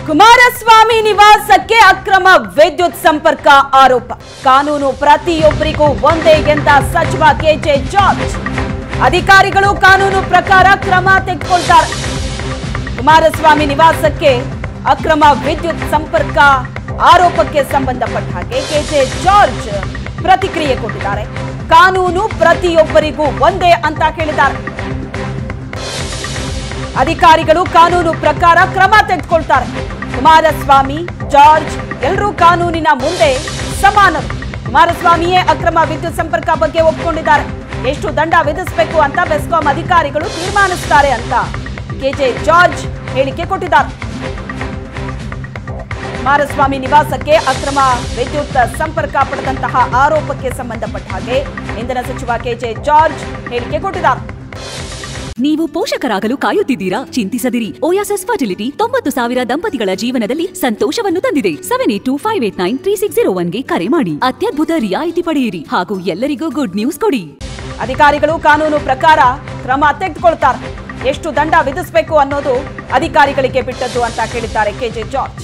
ಕುಮಾರಸ್ವಾಮಿ ನಿವಾಸಕ್ಕೆ ಅಕ್ರಮ ವಿದ್ಯುತ್ ಸಂಪರ್ಕ ಆರೋಪ ಕಾನೂನು ಪ್ರತಿಯೊಬ್ಬರಿಗೂ ಒಂದೇ ಎಂದ ಸಚಿವ ಕೆಜೆ ಜಾರ್ಜ್ ಅಧಿಕಾರಿಗಳು ಕಾನೂನು ಪ್ರಕಾರ ಕ್ರಮ ತೆಗೆದುಕೊಳ್ತಾರೆ ಕುಮಾರಸ್ವಾಮಿ ನಿವಾಸಕ್ಕೆ ಅಕ್ರಮ ವಿದ್ಯುತ್ ಸಂಪರ್ಕ ಆರೋಪಕ್ಕೆ ಸಂಬಂಧಪಟ್ಟ ಹಾಗೆ ಕೆಜೆ ಜಾರ್ಜ್ ಪ್ರತಿಕ್ರಿಯೆ ಕೊಟ್ಟಿದ್ದಾರೆ ಕಾನೂನು ಪ್ರತಿಯೊಬ್ಬರಿಗೂ ಒಂದೇ ಅಂತ ಹೇಳಿದ್ದಾರೆ ಅಧಿಕಾರಿಗಳು ಕಾನೂನು ಪ್ರಕಾರ ಕ್ರಮ ತೆಗೆದುಕೊಳ್ತಾರೆ ಕುಮಾರಸ್ವಾಮಿ ಜಾರ್ಜ್ ಎಲ್ಲರೂ ಕಾನೂನಿನ ಮುಂದೆ ಸಮಾನರು ಕುಮಾರಸ್ವಾಮಿಯೇ ಅಕ್ರಮ ವಿದ್ಯುತ್ ಸಂಪರ್ಕ ಬಗ್ಗೆ ಒಪ್ಕೊಂಡಿದ್ದಾರೆ ಎಷ್ಟು ದಂಡ ವಿಧಿಸಬೇಕು ಅಂತ ಬೆಸ್ಕಾಂ ಅಧಿಕಾರಿಗಳು ತೀರ್ಮಾನಿಸುತ್ತಾರೆ ಅಂತ ಕೆಜೆ ಜಾರ್ಜ್ ಹೇಳಿಕೆ ಕೊಟ್ಟಿದ್ದಾರೆ ಕುಮಾರಸ್ವಾಮಿ ನಿವಾಸಕ್ಕೆ ಅಕ್ರಮ ವಿದ್ಯುತ್ ಸಂಪರ್ಕ ಪಡೆದಂತಹ ಆರೋಪಕ್ಕೆ ಸಂಬಂಧಪಟ್ಟ ಹಾಗೆ ಇಂಧನ ಸಚಿವ ಕೆಜೆ ಜಾರ್ಜ್ ಹೇಳಿಕೆ ಕೊಟ್ಟಿದ್ದಾರೆ ನೀವು ಪೋಷಕರಾಗಲು ಕಾಯುತ್ತಿದ್ದೀರಾ ಚಿಂತಿಸದಿರಿ ಓಯಾಸಸ್ ಫರ್ಟಿಲಿಟಿ ತೊಂಬತ್ತು ಸಾವಿರ ದಂಪತಿಗಳ ಜೀವನದಲ್ಲಿ ಸಂತೋಷವನ್ನು ತಂದಿದೆ seven eight two five eight nine three six zero ಒನ್ಗೆ ಕರೆ ಮಾಡಿ ಅತ್ಯದ್ಭುತ ರಿಯಾಯಿತಿ ಪಡೆಯಿರಿ ಹಾಗೂ ಎಲ್ಲರಿಗೂ ಗುಡ್ ನ್ಯೂಸ್ ಕೊಡಿ ಅಧಿಕಾರಿಗಳು ಕಾನೂನು ಪ್ರಕಾರ ಕ್ರಮ ತೆಗೆದುಕೊಳ್ತಾರೆ ಎಷ್ಟು ದಂಡ ವಿಧಿಸಬೇಕು ಅನ್ನೋದು ಅಧಿಕಾರಿಗಳಿಗೆ ಬಿಟ್ಟದ್ದು ಅಂತ ಹೇಳಿದ್ದಾರೆ ಕೆಜೆ ಜಾರ್ಜ್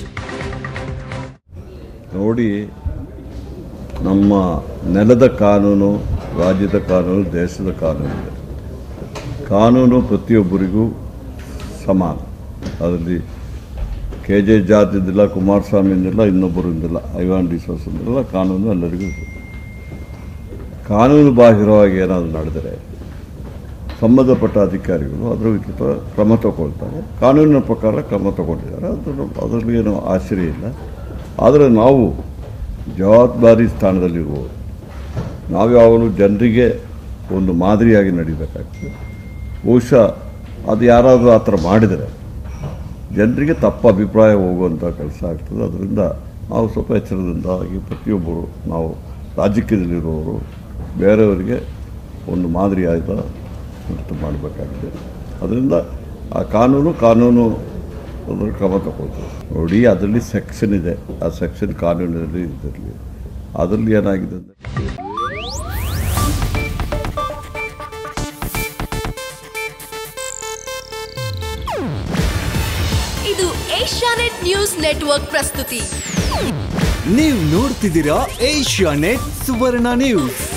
ನೋಡಿ ನಮ್ಮ ನೆಲದ ಕಾನೂನು ರಾಜ್ಯದ ಕಾನೂನು ದೇಶದ ಕಾನೂನು ಇದೆ ಕಾನೂನು ಪ್ರತಿಯೊಬ್ಬರಿಗೂ ಸಮಾನ ಅದರಲ್ಲಿ ಕೆ ಜೆ ಜಾತಿದಿಲ್ಲ ಕುಮಾರಸ್ವಾಮಿಂದಿಲ್ಲ ಇನ್ನೊಬ್ಬರಿಂದಿಲ್ಲ ಐವಾನ್ ಡಿಸೋಸಂದಿಲ್ಲ ಕಾನೂನು ಎಲ್ಲರಿಗೂ ಇದೆ. ಕಾನೂನು ಬಾಹಿರವಾಗಿ ಏನಾದರೂ ನಡೆದರೆ ಸಂಬಂಧಪಟ್ಟ ಅಧಿಕಾರಿಗಳು ಅದರ ವಿರುದ್ಧ ಕ್ರಮ ತಗೊಳ್ತಾರೆ ಕಾನೂನಿನ ಪ್ರಕಾರ ಕ್ರಮ ತಗೊಂಡಿದ್ದಾರೆ ಅದರ ಅದರಲ್ಲಿ ಏನು ಆಶ್ಚರ್ಯ ಇಲ್ಲ ಆದರೆ ನಾವು ಜವಾಬ್ದಾರಿ ಸ್ಥಾನದಲ್ಲಿರುವವರು ನಾವು ಯಾವಾಗಲೂ ಜನರಿಗೆ ಒಂದು ಮಾದರಿಯಾಗಿ ನಡಿಬೇಕಾಗ್ತದೆ ಬಹುಶಃ ಅದು ಯಾರಾದರೂ ಆ ಥರ ಮಾಡಿದರೆ ಜನರಿಗೆ ತಪ್ಪು ಅಭಿಪ್ರಾಯ ಹೋಗುವಂಥ ಕೆಲಸ ಆಗ್ತದೆ ಅದರಿಂದ ನಾವು ಸ್ವಲ್ಪ ಎಚ್ಚರದಿಂದಾಗಿ ಪ್ರತಿಯೊಬ್ಬರು ನಾವು ರಾಜಕೀಯದಲ್ಲಿರುವವರು ಬೇರೆಯವರಿಗೆ ಒಂದು ಮಾದರಿಯಾದ ನೃತ್ಯ ಮಾಡಬೇಕಾಗಿದೆ ಅದರಿಂದ ಆ ಕಾನೂನು ಕಾನೂನು ಅದರ ಕ್ರಮ ತಗೊಳ್ತದೆ ನೋಡಿ ಅದರಲ್ಲಿ ಸೆಕ್ಷನ್ ಇದೆ ಆ ಸೆಕ್ಷನ್ ಕಾನೂನಿನಲ್ಲಿ ಇದರಲ್ಲಿ ಅದರಲ್ಲಿ ಏನಾಗಿದೆ ಅಂದರೆ ಇದು ಏಷ್ಯಾನೆಟ್ ನ್ಯೂಸ್ ನೆಟ್ವರ್ಕ್ ಪ್ರಸ್ತುತಿ ನೀವು ನೋಡ್ತಿದ್ದೀರಾ ಏಷ್ಯಾ ನೆಟ್ ಸುವರ್ಣ ನ್ಯೂಸ್